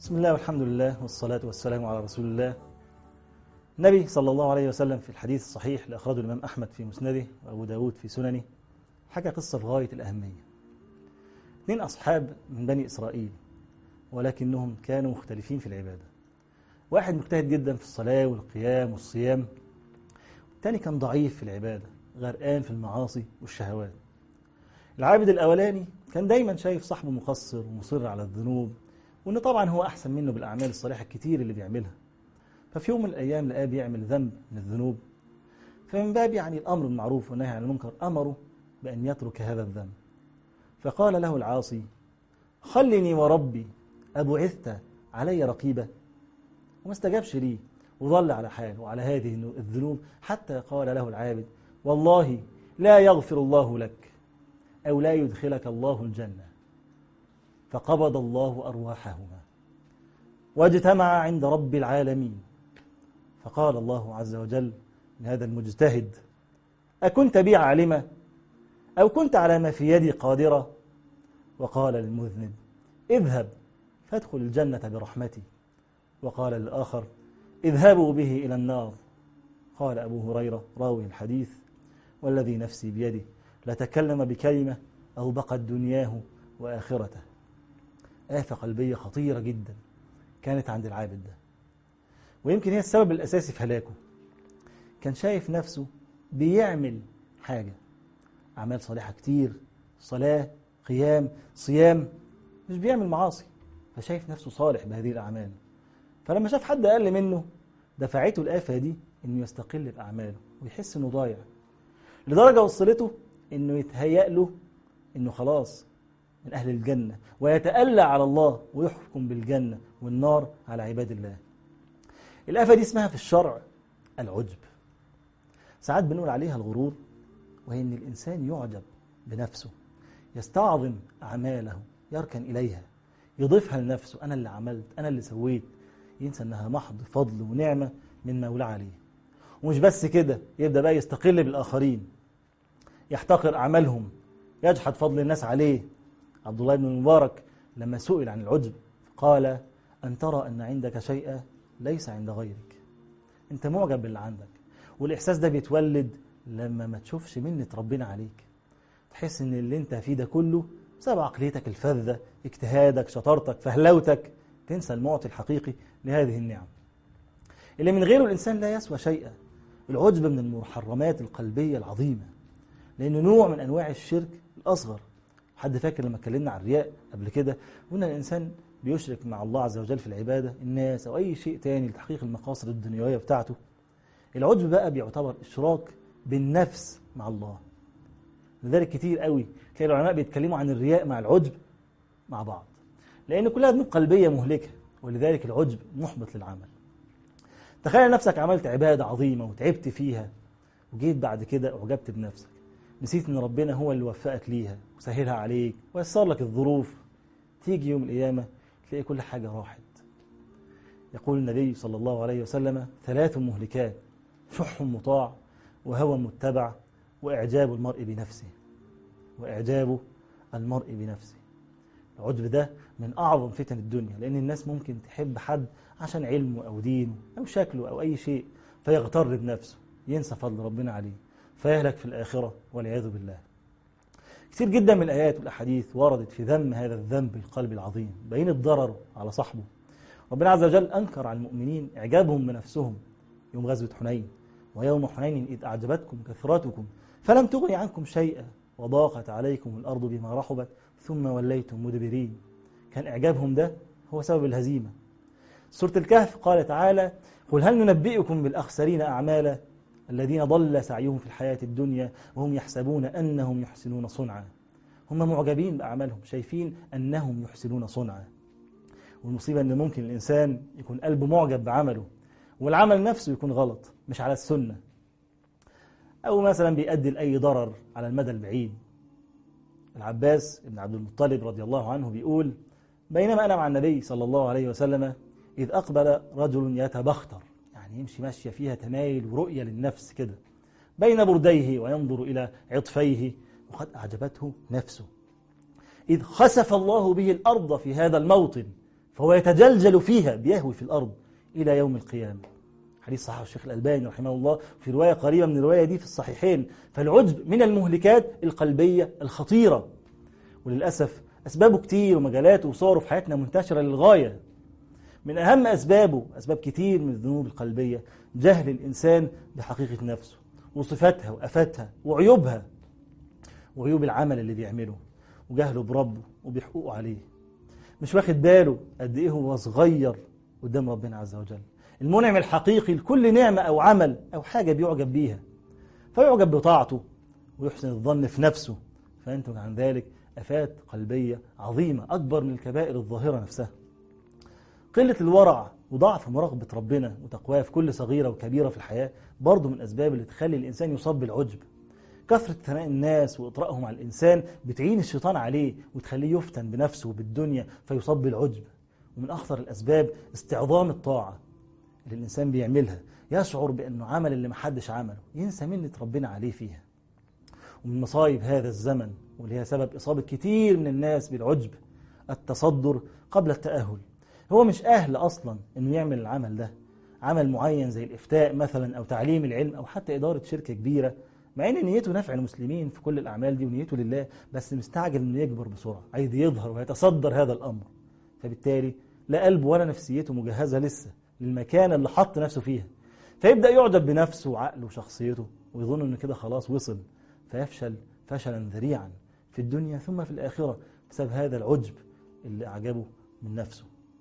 بسم الله والحمد لله والصلاة والسلام على رسول الله النبي صلى الله عليه وسلم في الحديث الصحيح اللي أخرجه الإمام أحمد في مسنده وأبو داود في سننه حكى قصة في غاية الأهمية اثنين أصحاب من بني إسرائيل ولكنهم كانوا مختلفين في العبادة واحد مجتهد جدا في الصلاة والقيام والصيام الثاني كان ضعيف في العبادة غرقان في المعاصي والشهوات العابد الأولاني كان دايما شايف صاحبه مقصر ومصر على الذنوب وإن طبعا هو أحسن منه بالأعمال الصالحة الكتير اللي بيعملها ففي يوم من الأيام لقاه بيعمل ذنب من الذنوب فمن باب يعني الأمر بالمعروف والنهي عن المنكر أمره بأن يترك هذا الذنب فقال له العاصي خلني وربي أبعثت علي رقيبة وما استجابش ليه وظل على حاله وعلى هذه الذنوب حتى قال له العابد والله لا يغفر الله لك أو لا يدخلك الله الجنة فقبض الله أرواحهما واجتمع عند رب العالمين فقال الله عز وجل لهذا المجتهد أكنت بي عالمة أو كنت على ما في يدي قادرة وقال للمذنب اذهب فادخل الجنة برحمتي وقال للآخر اذهبوا به إلى النار قال أبو هريرة راوي الحديث والذي نفسي بيده لتكلم بكلمة أو بقت دنياه وآخرته آفة قلبية خطيرة جدا كانت عند العابد ده ويمكن هي السبب الأساسي في هلاكه كان شايف نفسه بيعمل حاجة أعمال صالحة كتير صلاة قيام صيام مش بيعمل معاصي فشايف نفسه صالح بهذه الأعمال فلما شاف حد أقل منه دفعته الآفة دي إنه يستقل بأعماله ويحس إنه ضايع لدرجة وصلته إنه يتهيأ له إنه خلاص من أهل الجنة ويتألى على الله ويحكم بالجنة والنار على عباد الله الآفة دي اسمها في الشرع العجب ساعات بنقول عليها الغرور وهي إن الإنسان يعجب بنفسه يستعظم أعماله يركن إليها يضيفها لنفسه أنا اللي عملت أنا اللي سويت ينسى أنها محض فضل ونعمة من مولى عليه ومش بس كده يبدأ بقى يستقل بالآخرين يحتقر أعمالهم يجحد فضل الناس عليه عبد الله بن المبارك لما سئل عن العجب قال أن ترى أن عندك شيئا ليس عند غيرك أنت معجب باللي عندك والإحساس ده بيتولد لما ما تشوفش منة ربنا عليك تحس ان اللي انت فيه ده كله بسبب عقليتك الفذة اجتهادك شطارتك فهلوتك تنسى المعطي الحقيقي لهذه النعم اللي من غيره الإنسان لا يسوى شيئا العجب من المحرمات القلبية العظيمة لأنه نوع من أنواع الشرك الأصغر حد فاكر لما اتكلمنا عن الرياء قبل كده قلنا الإنسان بيشرك مع الله عز وجل في العبادة الناس أو أي شيء تاني لتحقيق المقاصد الدنيوية بتاعته العجب بقى بيعتبر إشراك بالنفس مع الله لذلك كتير قوي تلاقي العلماء بيتكلموا عن الرياء مع العجب مع بعض لأن كلها ذنوب قلبية مهلكة ولذلك العجب محبط للعمل تخيل نفسك عملت عبادة عظيمة وتعبت فيها وجيت بعد كده أعجبت بنفسك نسيت ان ربنا هو اللي وفقك ليها وسهلها عليك ويسر لك الظروف تيجي يوم القيامة تلاقي كل حاجة راحت يقول النبي صلى الله عليه وسلم ثلاث مهلكات شح مطاع وهوى متبع وإعجاب المرء بنفسه وإعجاب المرء بنفسه العجب ده من أعظم فتن الدنيا لأن الناس ممكن تحب حد عشان علمه أو دينه أو شكله أو أي شيء فيغتر بنفسه ينسى فضل ربنا عليه فيهلك في الآخرة والعياذ بالله كثير جدا من الآيات والأحاديث وردت في ذم هذا الذنب القلب العظيم بين الضرر على صاحبه ربنا عز وجل أنكر على المؤمنين إعجابهم بنفسهم يوم غزوة حنين ويوم حنين إذ أعجبتكم كثرتكم فلم تغني عنكم شيئا وضاقت عليكم الأرض بما رحبت ثم وليتم مدبرين كان إعجابهم ده هو سبب الهزيمة سورة الكهف قال تعالى قل هل ننبئكم بالأخسرين أعمالا الذين ضل سعيهم في الحياة الدنيا وهم يحسبون أنهم يحسنون صنعا هم معجبين بأعمالهم شايفين أنهم يحسنون صنعا والمصيبة أن ممكن الإنسان يكون قلبه معجب بعمله والعمل نفسه يكون غلط مش على السنة أو مثلا بيؤدي لأي ضرر على المدى البعيد العباس بن عبد المطلب رضي الله عنه بيقول بينما أنا مع النبي صلى الله عليه وسلم إذ أقبل رجل يتبختر يعني يمشي ماشية فيها تمايل ورؤية للنفس كده بين برديه وينظر إلى عطفيه وقد أعجبته نفسه إذ خسف الله به الأرض في هذا الموطن فهو يتجلجل فيها بيهوي في الأرض إلى يوم القيامة حديث صحيح الشيخ الألباني رحمه الله في رواية قريبة من الرواية دي في الصحيحين فالعجب من المهلكات القلبية الخطيرة وللأسف أسبابه كتير ومجالاته وصوره في حياتنا منتشرة للغاية من أهم أسبابه أسباب كتير من الذنوب القلبية جهل الإنسان بحقيقة نفسه وصفاتها وأفاتها وعيوبها وعيوب العمل اللي بيعمله وجهله بربه وبحقوقه عليه مش واخد باله قد إيه هو صغير قدام ربنا عز وجل المنعم الحقيقي لكل نعمة أو عمل أو حاجة بيعجب بيها فيعجب بطاعته ويحسن الظن في نفسه فينتج عن ذلك أفات قلبية عظيمة أكبر من الكبائر الظاهرة نفسها قلة الورع وضعف مراقبة ربنا وتقواه في كل صغيرة وكبيرة في الحياة برضه من الأسباب اللي تخلي الإنسان يصاب بالعجب كثرة ثناء الناس وإطراءهم على الإنسان بتعين الشيطان عليه وتخليه يفتن بنفسه وبالدنيا فيصاب بالعجب ومن أخطر الأسباب استعظام الطاعة اللي الإنسان بيعملها يشعر بأنه عمل اللي محدش عمله ينسى منة ربنا عليه فيها ومن مصايب هذا الزمن واللي هي سبب إصابة كتير من الناس بالعجب التصدر قبل التأهل هو مش أهل أصلا أنه يعمل العمل ده عمل معين زي الإفتاء مثلا أو تعليم العلم أو حتى إدارة شركة كبيرة مع ان نيته نفع المسلمين في كل الاعمال دي ونيته لله بس مستعجل انه يكبر بسرعه عايز يظهر ويتصدر هذا الامر فبالتالي لا قلبه ولا نفسيته مجهزه لسه للمكان اللي حط نفسه فيها فيبدا يعجب بنفسه وعقله وشخصيته ويظن انه كده خلاص وصل فيفشل فشلا ذريعا في الدنيا ثم في الاخره بسبب هذا العجب اللي اعجبه من نفسه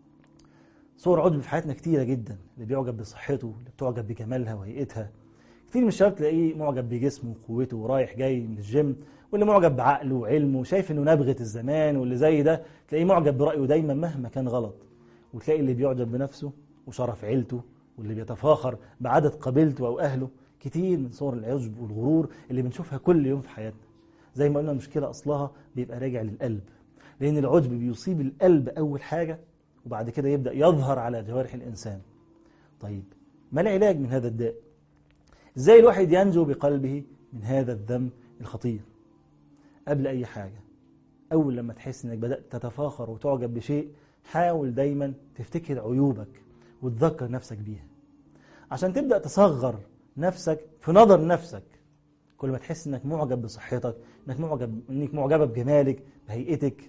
صور عجب في حياتنا كتيره جدا اللي بيعجب بصحته اللي بتعجب بجمالها وهيئتها كتير من الشباب تلاقيه معجب بجسمه وقوته ورايح جاي من الجيم واللي معجب بعقله وعلمه وشايف انه نبغة الزمان واللي زي ده تلاقيه معجب برأيه دايما مهما كان غلط وتلاقي اللي بيعجب بنفسه وشرف عيلته واللي بيتفاخر بعدد قبيلته او اهله كتير من صور العجب والغرور اللي بنشوفها كل يوم في حياتنا زي ما قلنا المشكلة اصلها بيبقى راجع للقلب لان العجب بيصيب القلب اول حاجة وبعد كده يبدأ يظهر على جوارح الانسان طيب ما العلاج من هذا الداء ازاي الواحد ينجو بقلبه من هذا الذنب الخطير قبل اي حاجة اول لما تحس انك بدأت تتفاخر وتعجب بشيء حاول دايما تفتكر عيوبك وتذكر نفسك بيها عشان تبدأ تصغر نفسك في نظر نفسك كل ما تحس انك معجب بصحتك انك معجب انك معجبة بجمالك بهيئتك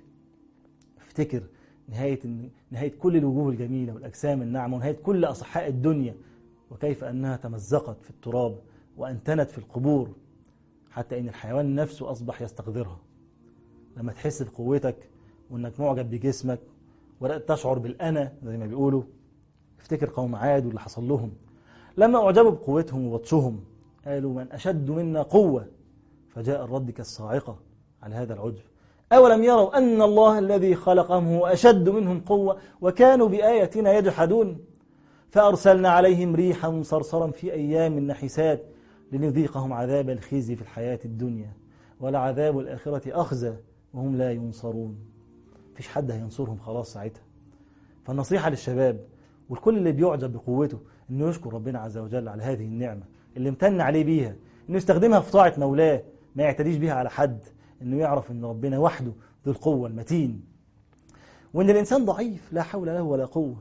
افتكر نهاية نهاية كل الوجوه الجميلة والأجسام الناعمة ونهاية كل أصحاء الدنيا وكيف أنها تمزقت في التراب وأنتنت في القبور حتى إن الحيوان نفسه أصبح يستقذرها لما تحس بقوتك وإنك معجب بجسمك وبدأت تشعر بالأنا زي ما بيقولوا افتكر قوم عاد واللي حصل لهم لما أعجبوا بقوتهم وبطشهم قالوا من أشد منا قوة فجاء الرد كالصاعقة على هذا العجب أولم يروا أن الله الذي خلقهم هو أشد منهم قوة وكانوا بآياتنا يجحدون فأرسلنا عليهم ريحا صرصرا في أيام نحسات لنذيقهم عذاب الخزي في الحياة الدنيا ولعذاب الآخرة أخزى وهم لا ينصرون فيش حد هينصرهم خلاص ساعتها فالنصيحة للشباب والكل اللي بيعجب بقوته انه يشكر ربنا عز وجل على هذه النعمة اللي امتن عليه بيها انه يستخدمها في طاعة مولاه ما يعتديش بيها على حد انه يعرف ان ربنا وحده ذو القوة المتين وان الانسان ضعيف لا حول له ولا قوة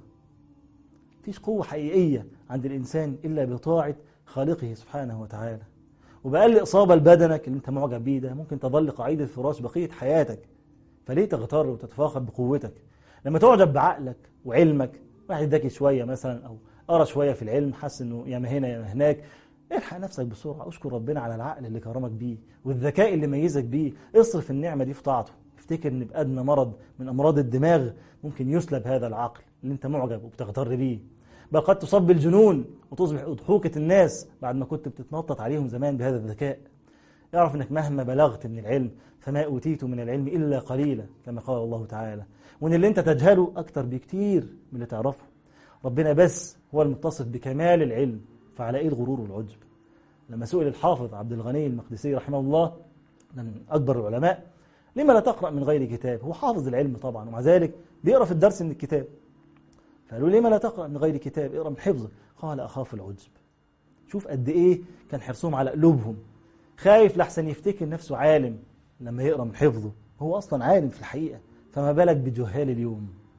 فيش قوة حقيقية عند الانسان الا بطاعة خالقه سبحانه وتعالى وبأقل إصابة لبدنك اللي انت معجب بيه ده ممكن تظل قعيد الفراش بقية حياتك فليه تغتر وتتفاخر بقوتك لما تعجب بعقلك وعلمك واحد ذكي شوية مثلا أو قرا شوية في العلم حس إنه يا ما هنا يا ما هناك الحق نفسك بسرعة اشكر ربنا على العقل اللي كرمك بيه والذكاء اللي ميزك بيه اصرف النعمة دي في طاعته افتكر ان بأدنى مرض من أمراض الدماغ ممكن يسلب هذا العقل اللي انت معجب وبتغتر بيه بل قد تصاب بالجنون وتصبح أضحوكة الناس بعد ما كنت بتتنطط عليهم زمان بهذا الذكاء اعرف انك مهما بلغت من العلم فما أوتيت من العلم إلا قليلا كما قال الله تعالى وان اللي انت تجهله أكتر بكتير من اللي تعرفه ربنا بس هو المتصف بكمال العلم فعلى ايه الغرور والعجب لما سئل الحافظ عبد الغني المقدسي رحمه الله من أكبر العلماء لما لا تقرأ من غير كتاب هو حافظ العلم طبعا ومع ذلك بيقرأ في الدرس من الكتاب فقالوا لما لا تقرأ من غير كتاب اقرأ من حفظه قال أخاف العجب شوف قد إيه كان حرصهم على قلوبهم خايف لحسن يفتكر نفسه عالم لما يقرأ من حفظه هو أصلا عالم في الحقيقة فما بالك بجهال اليوم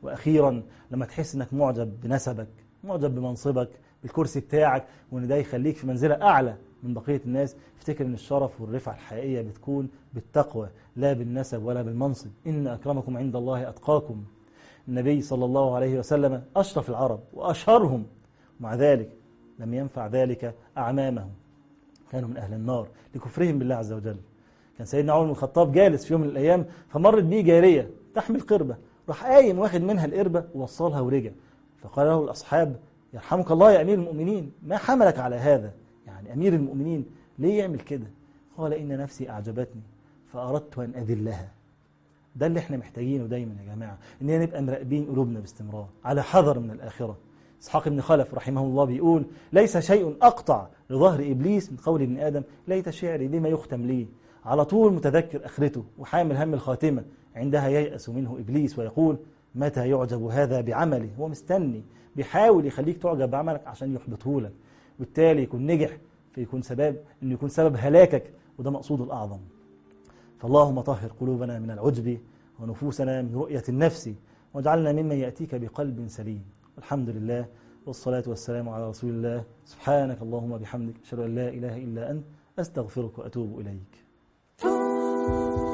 وأخيرا لما تحس أنك معجب بنسبك معجب بمنصبك بالكرسي بتاعك وأن ده يخليك في منزلة أعلى من بقية الناس افتكر أن الشرف والرفعة الحقيقية بتكون بالتقوى لا بالنسب ولا بالمنصب إن أكرمكم عند الله أتقاكم النبي صلى الله عليه وسلم أشرف العرب وأشهرهم مع ذلك لم ينفع ذلك أعمامهم كانوا من أهل النار لكفرهم بالله عز وجل كان سيدنا عمر بن الخطاب جالس في يوم من الأيام فمرت بيه جارية تحمل قربة راح قايم واخد منها القربة ووصلها ورجع فقال له الأصحاب يرحمك الله يا أمير المؤمنين ما حملك على هذا يعني أمير المؤمنين ليه يعمل كده قال إن نفسي أعجبتني فأردت أن أذلها ده اللي احنا محتاجينه دايما يا جماعة إننا نبقى مراقبين قلوبنا باستمرار على حذر من الآخرة إسحاق بن خلف رحمه الله بيقول ليس شيء أقطع لظهر إبليس من قول ابن آدم ليت شعري بما يختم لي على طول متذكر آخرته وحامل هم الخاتمة عندها ييأس منه إبليس ويقول متى يعجب هذا بعمله هو مستني بيحاول يخليك تعجب بعملك عشان يحبطه لك وبالتالي يكون نجح فيكون سبب انه يكون سبب هلاكك وده مقصوده الاعظم فاللهم طهر قلوبنا من العجب ونفوسنا من رؤية النفس واجعلنا ممن يأتيك بقلب سليم الحمد لله والصلاة والسلام على رسول الله سبحانك اللهم وبحمدك أشهد أن لا إله إلا أنت أستغفرك وأتوب إليك